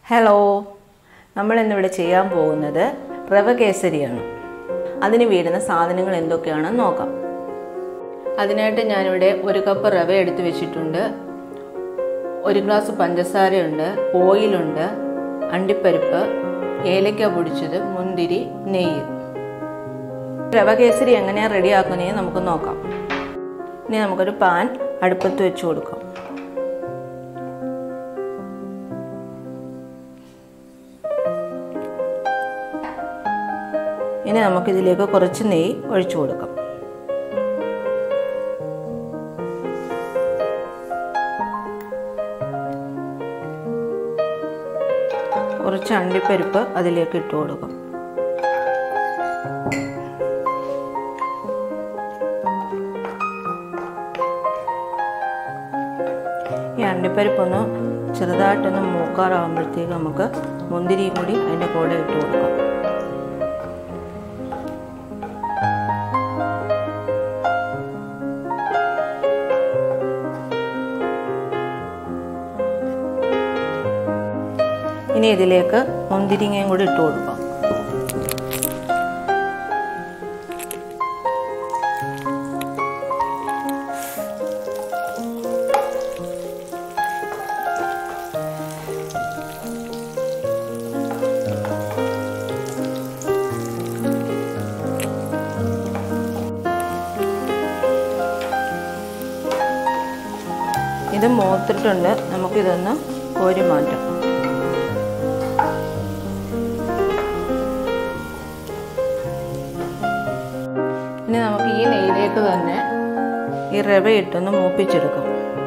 hello നമ്മൾ ഇന്നിവിടെ ചെയ്യാൻ പോകുന്നത് റവ കേസരിയാണ് അതിന് വീഴുന്ന സാധനങ്ങൾ എന്തൊക്കെയാണെന്ന് നോക്കാം അതിനായിട്ട് ഞാനിവിടെ ഒരു കപ്പ് റവ എടുത്ത് വെച്ചിട്ടുണ്ട് ഒരു ഗ്ലാസ് പഞ്ചസാരയുണ്ട് ഓയിലുണ്ട് അണ്ടിപ്പരിപ്പ് ഏലക്ക പൊടിച്ചത് മുന്തിരി നെയ്യ് റവ കേസരി എങ്ങനെയാണ് റെഡിയാക്കുന്നതെന്ന് നമുക്ക് നോക്കാം ഇനി നമുക്കൊരു പാൻ അടുപ്പത്ത് വെച്ച് കൊടുക്കാം ഇനി നമുക്കിതിലേക്ക് കുറച്ച് നെയ്യ് ഒഴിച്ചു കൊടുക്കാം കുറച്ച് അണ്ടിപ്പരിപ്പ് അതിലേക്ക് ഇട്ട് കൊടുക്കാം ഈ അണ്ടിപ്പരിപ്പൊന്ന് ചെറുതായിട്ടൊന്ന് മൂക്കാറാകുമ്പോഴത്തേക്ക് നമുക്ക് മുന്തിരിയും കൂടി അതിൻ്റെ കൂടെ ഇട്ട് കൊടുക്കാം ഇനി ഇതിലേക്ക് മുന്തിരിങ്ങയും കൂടി ഇട്ട് കൊടുക്കാം ഇത് മൂത്തിട്ടുണ്ട് നമുക്കിതൊന്ന് കോരി മാറ്റാം ഇനി നമുക്ക് ഈ നെയ്യിലേക്ക് തന്നെ ഈ റവ ഇട്ടൊന്ന് മൂപ്പിച്ചെടുക്കാം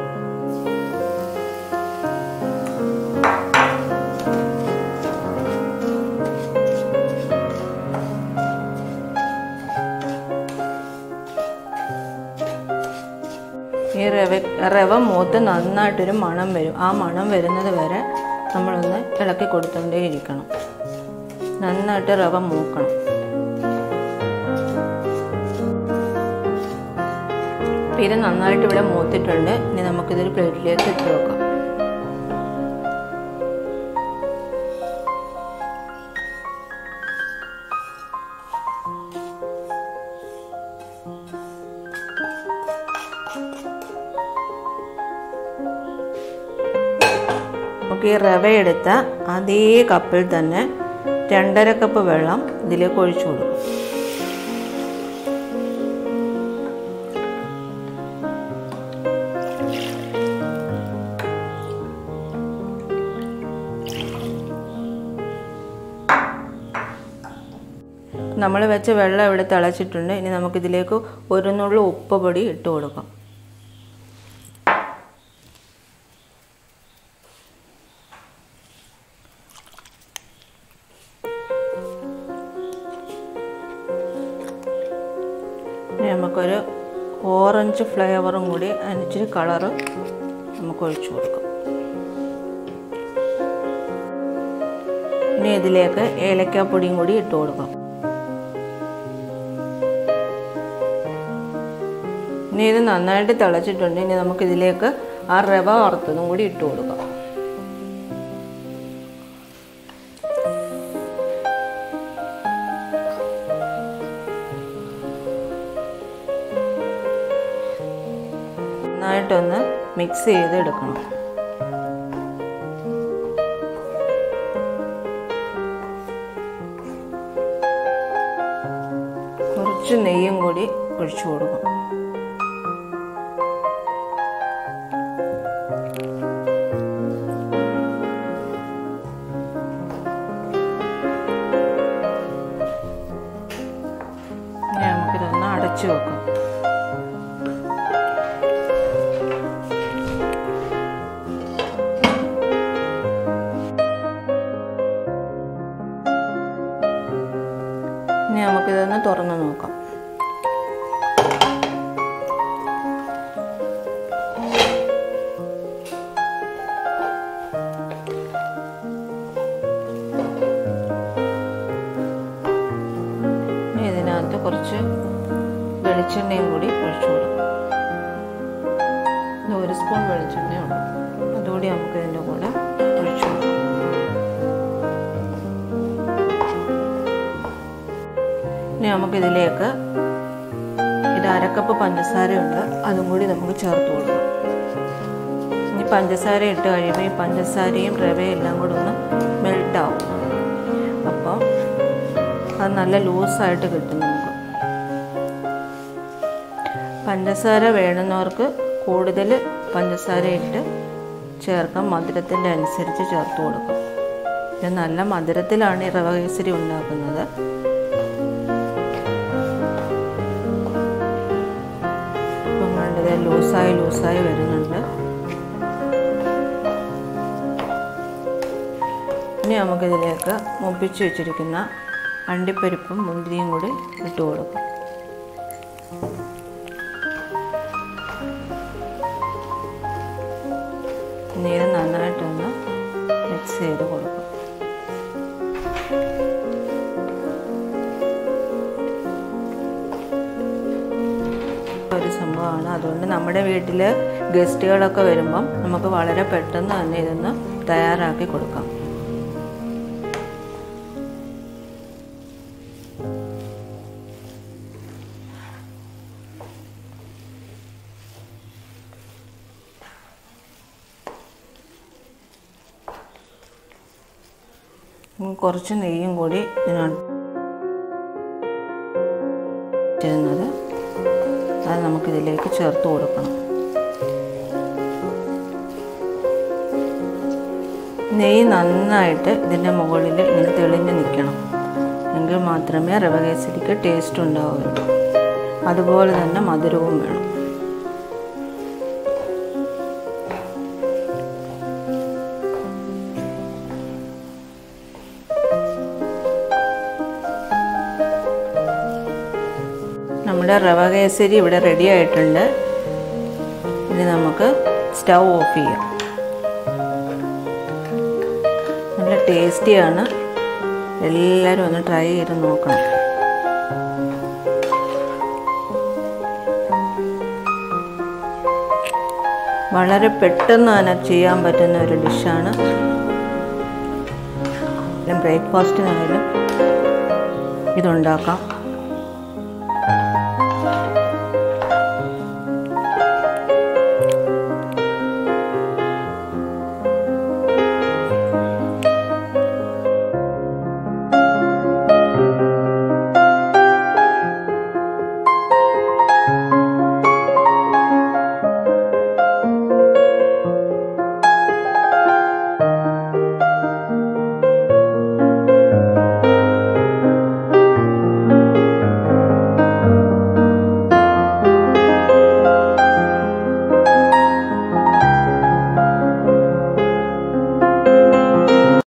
ഈ റവ റവ മൂത്ത് നന്നായിട്ടൊരു മണം വരും ആ മണം വരുന്നത് വരെ നമ്മളൊന്ന് ഇളക്കി കൊടുത്തുകൊണ്ടേ ഇരിക്കണം നന്നായിട്ട് റവ മൂക്കണം ഇത് നന്നായിട്ട് ഇവിടെ മൂത്തിട്ടുണ്ട് ഇനി നമുക്കിതൊരു പ്ലേറ്റിലേക്ക് ഇട്ട് വെക്കാം നമുക്ക് ഈ റവ എടുത്ത അതേ കപ്പിൽ തന്നെ രണ്ടര കപ്പ് വെള്ളം ഇതിലേക്ക് ഒഴിച്ചു കൊടുക്കും നമ്മൾ വെച്ച വെള്ളം ഇവിടെ തിളച്ചിട്ടുണ്ട് ഇനി നമുക്കിതിലേക്ക് ഒരു നുള്ളു ഉപ്പ് പൊടി ഇട്ട് കൊടുക്കാം ഇനി നമുക്കൊരു ഓറഞ്ച് ഫ്ലേവറും കൂടി അതിനിച്ചിരി കളറ് നമുക്ക് ഒഴിച്ചു കൊടുക്കാം ഇനി ഇതിലേക്ക് ഏലക്കാപ്പൊടിയും കൂടി ഇട്ട് കൊടുക്കാം ഇനി ഇത് നന്നായിട്ട് തിളച്ചിട്ടുണ്ട് ഇനി നമുക്കിതിലേക്ക് ആ റവ വറുത്തതും കൂടി ഇട്ട് കൊടുക്കാം നന്നായിട്ടൊന്ന് മിക്സ് ചെയ്ത് എടുക്കണം കുറച്ച് നെയ്യും കൂടി ഒഴിച്ചു കൊടുക്കും ഇനി നമുക്കിതൊന്ന് അടച്ചു വെക്കാം ഇനി നമുക്കിതൊന്ന് തുറന്ന് നോക്കാം ഇനി ഇതിനകത്ത് കുറച്ച് വെളിച്ചെണ്ണയും കൂടി ഒഴിച്ചു കൊടുക്കും ഇത് ഒരു സ്പൂൺ വെളിച്ചെണ്ണയുള്ളൂ അതുകൂടി നമുക്ക് ഇതിൻ്റെ കൂടെ ഒഴിച്ചു കൊടുക്കാം നമുക്കിതിലേക്ക് ഇത് അരക്കപ്പ് പഞ്ചസാരയുണ്ട് അതും കൂടി നമുക്ക് ചേർത്ത് കൊടുക്കാം ഇനി പഞ്ചസാര ഇട്ട് കഴിയുമ്പോൾ ഈ പഞ്ചസാരയും റവയും എല്ലാം കൂടെ ഒന്ന് മെൽട്ടാവും അപ്പോൾ അത് നല്ല ലൂസായിട്ട് കിട്ടും നമുക്ക് പഞ്ചസാര വേണ്ടുന്നവർക്ക് കൂടുതൽ പഞ്ചസാര ഇട്ട് ചേർക്കാം മധുരത്തിൻ്റെ അനുസരിച്ച് ചേർത്ത് കൊടുക്കാം ഇത് നല്ല മധുരത്തിലാണ് ഈ റവ കേസരി ഉണ്ടാക്കുന്നത് ഇപ്പം കണ്ടത് ലൂസായി ലൂസായി വരുന്നുണ്ട് ഇനി നമുക്കിതിലേക്ക് മുപ്പിച്ച് വെച്ചിരിക്കുന്ന അണ്ടിപ്പരിപ്പും മുന്തിരിയും കൂടി ഇട്ട് കൊടുക്കും നീര് നന്നായിട്ടൊന്ന് മിക്സ് ചെയ്ത് കൊടുക്കും ഒരു സംഭവമാണ് അതുകൊണ്ട് നമ്മുടെ വീട്ടിൽ ഗസ്റ്റുകളൊക്കെ വരുമ്പം നമുക്ക് വളരെ പെട്ടെന്ന് തന്നെ ഇതൊന്ന് തയ്യാറാക്കി കൊടുക്കാം കുറച്ച് നെയ്യും കൂടി ഇതിനാണ് ചെയ്യുന്നത് അത് നമുക്കിതിലേക്ക് ചേർത്ത് കൊടുക്കണം നെയ്യ് നന്നായിട്ട് ഇതിൻ്റെ മുകളിൽ ഇങ്ങനെ തെളിഞ്ഞ് നിൽക്കണം എങ്കിൽ മാത്രമേ റവ കേസരിക്ക് ടേസ്റ്റ് ഉണ്ടാവുള്ളൂ അതുപോലെ തന്നെ മധുരവും വേണം നമ്മുടെ റവ കേസരി ഇവിടെ റെഡി ആയിട്ടുണ്ട് ഇനി നമുക്ക് സ്റ്റൗ ഓഫ് ചെയ്യാം നല്ല ടേസ്റ്റിയാണ് എല്ലാവരും ഒന്ന് ട്രൈ ചെയ്ത് നോക്കണം വളരെ പെട്ടെന്ന് തന്നെ ചെയ്യാൻ പറ്റുന്ന ഒരു ഡിഷാണ് ബ്രേക്ക്ഫാസ്റ്റിനായാലും ഇതുണ്ടാക്കാം